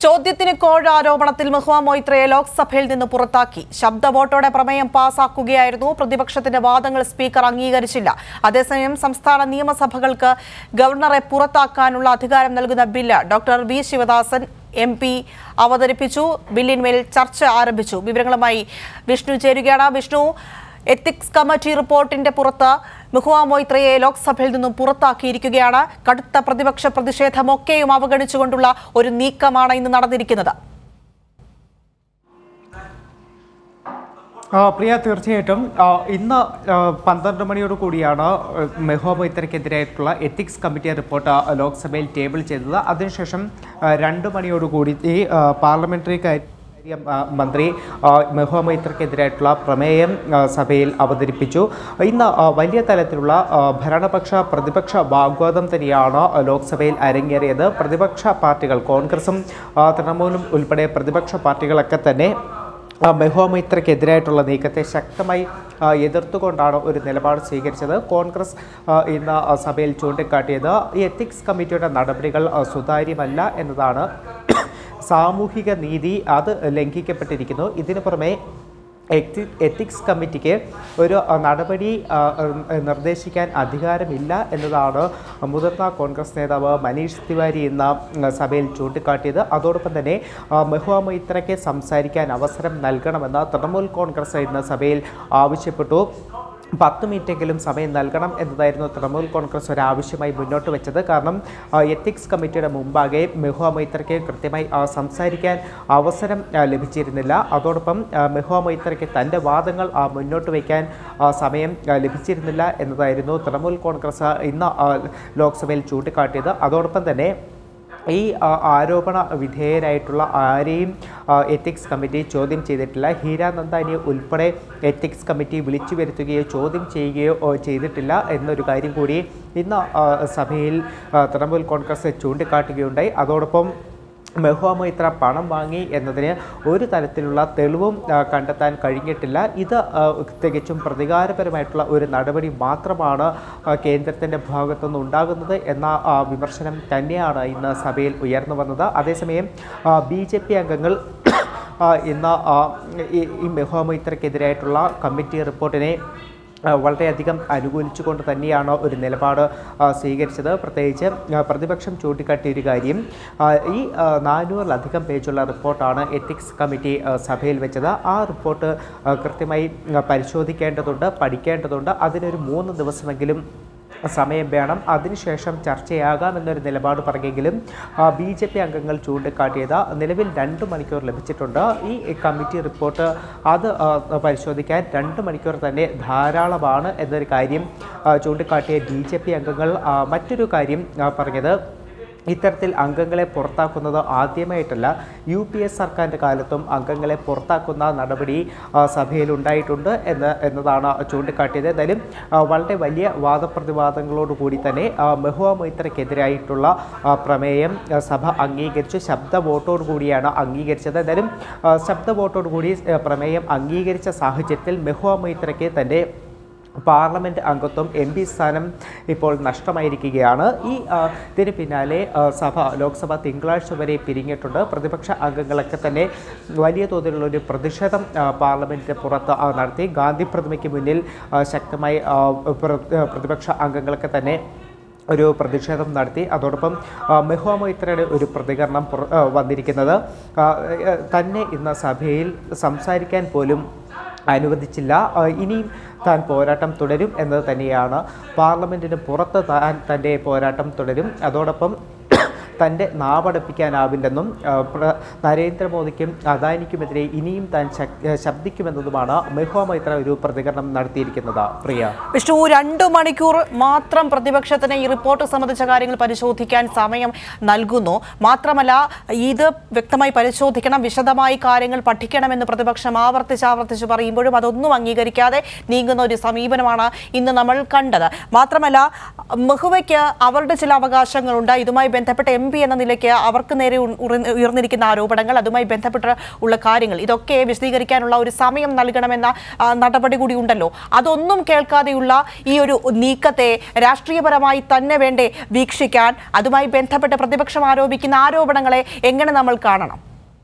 ചോദ്യത്തിന് കോഴ ആരോപണത്തിൽ മെഹ്വ മൊയ്ത്രയെ ലോക്സഭയിൽ നിന്ന് പുറത്താക്കി ശബ്ദ വോട്ടോടെ പ്രമേയം പാസാക്കുകയായിരുന്നു പ്രതിപക്ഷത്തിന്റെ വാദങ്ങൾ സ്പീക്കർ അംഗീകരിച്ചില്ല അതേസമയം സംസ്ഥാന നിയമസഭകൾക്ക് ഗവർണറെ പുറത്താക്കാനുള്ള അധികാരം നൽകുന്ന bill doctor V Sivadasan M P അവതരിപ്പിച്ചു ബില്ലിന്മേൽ ചർച്ച ആരംഭിച്ചു വിവരങ്ങളുമായി വിഷ്ണു ചേരുകയാണ് വിഷ്ണു എത്തിക്സ് കമ്മിറ്റി റിപ്പോർട്ടിന്റെ പുറത്ത് മെഹുവ മൊയ്ത്രയെ ലോക്സഭയിൽ നിന്നും പുറത്താക്കിയിരിക്കുകയാണ് കടുത്ത പ്രതിപക്ഷ പ്രതിഷേധമൊക്കെയും അവഗണിച്ചുകൊണ്ടുള്ള ഒരു നീക്കമാണ് ഇന്ന് നടന്നിരിക്കുന്നത് ആ, പ്രിയ തീർച്ചയായിട്ടും ആ, ഇന്ന് ആ, പന്ത്രണ്ട് മണിയോട് കൂടിയാണ് മെഹോ മൊയ്ത്തരയ്ക്കെതിരായിട്ടുള്ള എത്തിക്സ് കമ്മിറ്റി റിപ്പോർട്ട് ആ, ലോക്സഭയിൽ ടേബിൾ ചെയ്തത് അതിനുശേഷം ആ, രണ്ട് മണിയോടുകൂടി ഈ ആ, പാർലമെന്ററി കാര്യ ആ, മന്ത്രി ആ, മെഹോ മൈത്രക്കെതിരായിട്ടുള്ള പ്രമേയം ആ, സഭയിൽ അവതരിപ്പിച്ചു ഇന്ന് ആ, വലിയ തലത്തിലുള്ള ആ, ഭരണപക്ഷ പ്രതിപക്ഷ വാഗ്വാദം തന്നെയാണ് ലോക്സഭയിൽ അരങ്ങേറിയത് പ്രതിപക്ഷ പാർട്ടികൾ കോൺഗ്രസും ആ, തൃണമൂലും ഉൾപ്പെടെ പ്രതിപക്ഷ പാർട്ടികളൊക്കെ തന്നെ ആ, മെഹോ മൈത്രയ്ക്കെതിരായിട്ടുള്ള നീക്കത്തെ ശക്തമായി ആ, എതിർത്തുകൊണ്ടാണ് ഒരു നിലപാട് സ്വീകരിച്ചത് കോൺഗ്രസ് ആ, ഇന്ന് ആ, സഭയിൽ ചൂണ്ടിക്കാട്ടിയത് ഈ എത്തിക്സ് കമ്മിറ്റിയുടെ നടപടികൾ ആ, സുതാര്യമല്ല എന്നതാണ് സാമൂഹിക നീതി അത് ലംഘിക്കപ്പെട്ടിരിക്കുന്നു ഇതിനു പുറമെ എത്തി എത്തിക്സ് കമ്മിറ്റിക്ക് ഒരു ആ, നടപടി ആ, ഉം, നിർദ്ദേശിക്കാൻ അധികാരമില്ല എന്നതാണ് മുതിർന്ന കോൺഗ്രസ് നേതാവ് മനീഷ് തിവാരി ഇന്ന് ഉം, സഭയിൽ ചൂണ്ടിക്കാട്ടിയത് അതോടൊപ്പം തന്നെ ആ, മെഹുവ മൈത്രയ്ക്ക് സംസാരിക്കാൻ അവസരം നൽകണമെന്ന് തൃണമൂൽ കോൺഗ്രസ് ഇന്ന് സഭയിൽ ആവശ്യപ്പെട്ടു പത്ത് മിനിറ്റെങ്കിലും സമയം നൽകണം എന്നതായിരുന്നു തൃണമൂൽ കോൺഗ്രസ് ഒരു ആവശ്യമായി മുന്നോട്ട് വെച്ചത് കാരണം ആ, എത്തിക്സ് കമ്മിറ്റിയുടെ മുമ്പാകെ മെഹുവ മൈത്രയ്ക്ക് കൃത്യമായി ആ, സംസാരിക്കാൻ അവസരം ആ, ലഭിച്ചിരുന്നില്ല അതോടൊപ്പം ആ, മെഹുവ മൈത്രയ്ക്ക് തൻ്റെ വാദങ്ങൾ ആ, മുന്നോട്ട് വയ്ക്കാൻ ആ, സമയം ആ, ലഭിച്ചിരുന്നില്ല എന്നതായിരുന്നു തൃണമൂൽ കോൺഗ്രസ് ഇന്ന് ആ, ലോക്സഭയിൽ ചൂണ്ടിക്കാട്ടിയത് അതോടൊപ്പം തന്നെ ഈ ആ, ആരോപണ വിധേയരായിട്ടുള്ള ആരെയും ആ, എത്തിക്സ് കമ്മിറ്റി ചോദ്യം ചെയ്തിട്ടില്ല ഹീര നന്ദാനി ഉൾപ്പെടെ എത്തിക്സ് കമ്മിറ്റി വിളിച്ചു വരുത്തുകയോ ചോദ്യം ചെയ്യുകയോ ഓ, ചെയ്തിട്ടില്ല എന്നൊരു കാര്യം കൂടി ഇന്ന് ആ, സഭയിൽ ആ, തൃണമൂൽ കോൺഗ്രസ് ചൂണ്ടിക്കാട്ടുകയുണ്ടായി അതോടൊപ്പം മെഹുവ മൈത്ര പണം വാങ്ങി എന്നതിന് ഒരു തരത്തിലുള്ള തെളിവും ആ, കണ്ടെത്താൻ കഴിഞ്ഞിട്ടില്ല ഇത് ആ, തികച്ചും പ്രതികാരപരമായിട്ടുള്ള ഒരു നടപടി മാത്രമാണ് ആ, കേന്ദ്രത്തിൻ്റെ ഭാഗത്തുനിന്ന് ഉണ്ടാകുന്നത് എന്ന ആ, വിമർശനം തന്നെയാണ് ഇന്ന് സഭയിൽ ഉയർന്നു വന്നത് അതേസമയം ബി ജെ പി അംഗങ്ങൾ ആ, ഇന്ന് ആ, ഈ ഈ മെഹുവ മൈത്രയ്ക്കെതിരായിട്ടുള്ള കമ്മിറ്റി റിപ്പോർട്ടിനെ ആ, വളരെയധികം അനുകൂലിച്ചുകൊണ്ട് തന്നെയാണ് ഒരു നിലപാട് ആ, സ്വീകരിച്ചത് പ്രത്യേകിച്ച് ആ, പ്രതിപക്ഷം ചൂണ്ടിക്കാട്ടിയ ഒരു കാര്യം ആ, ഈ ആ, നാനൂറിലധികം പേജുള്ള റിപ്പോർട്ടാണ് എത്തിക്സ് കമ്മിറ്റി ആ, സഭയിൽ വെച്ചത് ആ റിപ്പോർട്ട് ആ, കൃത്യമായി ആ, പരിശോധിക്കേണ്ടതുണ്ട് പഠിക്കേണ്ടതുണ്ട് അതിനൊരു മൂന്ന് ദിവസമെങ്കിലും സമയം വേണം അതിനുശേഷം ചർച്ചയാകാമെന്നൊരു നിലപാട് പറഞ്ഞെങ്കിലും ബി ജെ പി അംഗങ്ങൾ ചൂണ്ടിക്കാട്ടിയത് നിലവിൽ രണ്ട് മണിക്കൂർ ലഭിച്ചിട്ടുണ്ട് ഈ കമ്മിറ്റി റിപ്പോർട്ട് അത് ആ, പരിശോധിക്കാൻ രണ്ട് മണിക്കൂർ തന്നെ ധാരാളമാണ് എന്നൊരു കാര്യം ആ, ചൂണ്ടിക്കാട്ടിയ ബി ജെ പി അംഗങ്ങൾ ആ, മറ്റൊരു കാര്യം ആ, പറഞ്ഞത് ഇത്തരത്തിൽ അംഗങ്ങളെ പുറത്താക്കുന്നത് ആദ്യമായിട്ടല്ല യു പി എസ് സർക്കാരിൻ്റെ കാലത്തും അംഗങ്ങളെ പുറത്താക്കുന്ന നടപടി ആ, സഭയിൽ ഉണ്ടായിട്ടുണ്ട് എന്ന് എന്നതാണ് ചൂണ്ടിക്കാട്ടിയത് എന്തായാലും ആ, വളരെ വലിയ വാദപ്രതിവാദങ്ങളോട് കൂടി തന്നെ ആ, മെഹുവ മൊയ്ത്രയ്ക്കെതിരായിട്ടുള്ള ആ, പ്രമേയം ആ, സഭ അംഗീകരിച്ചു ശബ്ദ വോട്ടോടു കൂടിയാണ് അംഗീകരിച്ചത് എന്തായാലും ആ, ശബ്ദ വോട്ടോടു കൂടി ആ, പ്രമേയം അംഗീകരിച്ച സാഹചര്യത്തിൽ മെഹുവ മൊയ്ത്രയ്ക്ക് തൻ്റെ പാർലമെൻറ്റ് അംഗത്വം എം പി സ്ഥാനം ഇപ്പോൾ നഷ്ടമായിരിക്കുകയാണ് ഈ ആ, ഇതിന് പിന്നാലെ ആ, സഭ ലോക്സഭ തിങ്കളാഴ്ച വരെ പിരിഞ്ഞിട്ടുണ്ട് പ്രതിപക്ഷ അംഗങ്ങളൊക്കെ തന്നെ വലിയ തോതിലുള്ള ഒരു പ്രതിഷേധം ആ, പാർലമെൻറ്റിന് പുറത്ത് ആ, നടത്തി ഗാന്ധി പ്രതിമയ്ക്ക് മുന്നിൽ ആ, ശക്തമായി ആ, പ്ര- പ്രതിപക്ഷ അംഗങ്ങളൊക്കെ തന്നെ ഒരു പ്രതിഷേധം നടത്തി അതോടൊപ്പം ആ, മെഹുവ മൊയ്ത്രയുടെ ഒരു പ്രതികരണം പുറ- ആ, വന്നിരിക്കുന്നത് ആ, ഏ, തന്നെ ഇന്ന് സഭയിൽ സംസാരിക്കാൻ പോലും അനുവദിച്ചില്ല ആ, ഇനിയും താൻ പോരാട്ടം തുടരും എന്നത് തന്നെയാണ് പാർലമെൻറ്റിന് പുറത്ത് താൻ തൻ്റെ പോരാട്ടം തുടരും അതോടൊപ്പം തൻ്റെ നാവടപ്പിക്കാനാവില്ലെന്നും ആ, പ്ര- നരേന്ദ്രമോദിക്കും അദാനിക്കുമെതിരെ ഇനിയും താൻ ശക്- ശബ്ദിക്കുമെന്നതുമാണ് മെഹുവ മൈത്ര ഒരു പ്രതികരണം നടത്തിയിരിക്കുന്നത് പ്രിയ വിഷ്ണു രണ്ടു മണിക്കൂർ മാത്രം പ്രതിപക്ഷത്തിന് ഈ റിപ്പോർട്ട് സംബന്ധിച്ച കാര്യങ്ങൾ പരിശോധിക്കാൻ സമയം നൽകുന്നു മാത്രമല്ല ഇത് വ്യക്തമായി പരിശോധിക്കണം വിശദമായി കാര്യങ്ങൾ പഠിക്കണമെന്ന് പ്രതിപക്ഷം ആവർത്തിച്ച് ആവർത്തിച്ച് പറയുമ്പോഴും അതൊന്നും അംഗീകരിക്കാതെ നീങ്ങുന്ന ഒരു സമീപനമാണ് ഇന്ന് നമ്മൾ കണ്ടത് മാത്രമല്ല മെഹുവയ്ക്ക് അവരുടെ ചില അവകാശങ്ങളുണ്ട് ഇതുമായി ബന്ധപ്പെട്ട് എം പി എന്ന നിലയ്ക്ക് അവർക്ക് നേരെ ഉ- ഉയർന്ന- ഉയർന്നിരിക്കുന്ന ആരോപണങ്ങൾ അതുമായി ബന്ധപ്പെട്ട് ഉള്ള കാര്യങ്ങൾ ഇതൊക്കെ വിശദീകരിക്കാനുള്ള ഒരു സമയം നൽകണമെന്ന ആ, നടപടി കൂടി ഉണ്ടല്ലോ അതൊന്നും കേൾക്കാതെയുള്ള ഈ ഒരു നീക്കത്തെ രാഷ്ട്രീയപരമായി തന്നെ വേണ്ടേ വീക്ഷിക്കാൻ അതുമായി ബന്ധപ്പെട്ട് പ്രതിപക്ഷം ആരോപിക്കുന്ന ആരോപണങ്ങളെ എങ്ങനെ നമ്മൾ കാണണം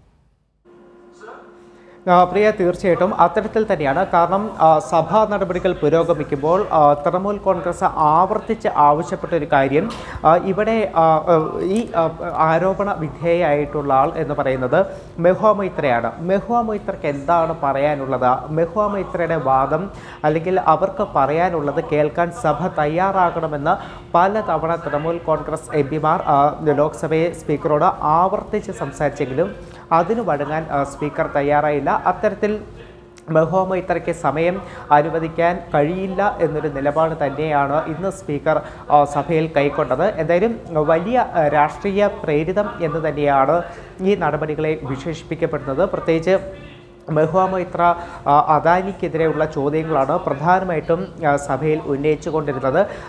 ആ, പ്രിയ തീർച്ചയായിട്ടും അത്തരത്തിൽ തന്നെയാണ് കാരണം ആ, സഭാ നടപടികൾ പുരോഗമിക്കുമ്പോൾ ആ, തൃണമൂൽ കോൺഗ്രസ് ആവർത്തിച്ച് ആവശ്യപ്പെട്ട ഒരു കാര്യം ആ, ഇവിടെ ആ, ആ, ഈ ആ, ആരോപണ വിധേയായിട്ടുള്ള ആൾ എന്ന് പറയുന്നത് മെഹുവ മൈത്രയാണ് മെഹുവ മൈത്രയ്ക്ക് എന്താണ് പറയാനുള്ളത് മെഹുവ മൈത്രയുടെ വാദം അല്ലെങ്കിൽ അവർക്ക് പറയാനുള്ളത് കേൾക്കാൻ സഭ തയ്യാറാകണമെന്ന് പലതവണ തൃണമൂൽ കോൺഗ്രസ് എം പിമാർ ലോക്സഭയെ സ്പീക്കറോട് ആവർത്തിച്ച് സംസാരിച്ചെങ്കിലും അതിന് വഴങ്ങാൻ ആ, സ്പീക്കർ തയ്യാറായില്ല അത്തരത്തിൽ മെഹുവ മൈത്രയ്ക്ക് സമയം അനുവദിക്കാൻ കഴിയില്ല എന്നൊരു നിലപാട് തന്നെയാണ് ഇന്ന് സ്പീക്കർ ആ, സഭയിൽ കൈക്കൊണ്ടത് എന്തായാലും വലിയ ആ, രാഷ്ട്രീയ പ്രേരിതം എന്ന് തന്നെയാണ് ഈ നടപടികളെ വിശേഷിപ്പിക്കപ്പെടുന്നത് പ്രത്യേകിച്ച് മെഹുവ മൈത്ര ആ, അദാനിക്കെതിരെയുള്ള ചോദ്യങ്ങളാണ് പ്രധാനമായിട്ടും ആ, സഭയിൽ ഉന്നയിച്ചു കൊണ്ടിരുന്നത്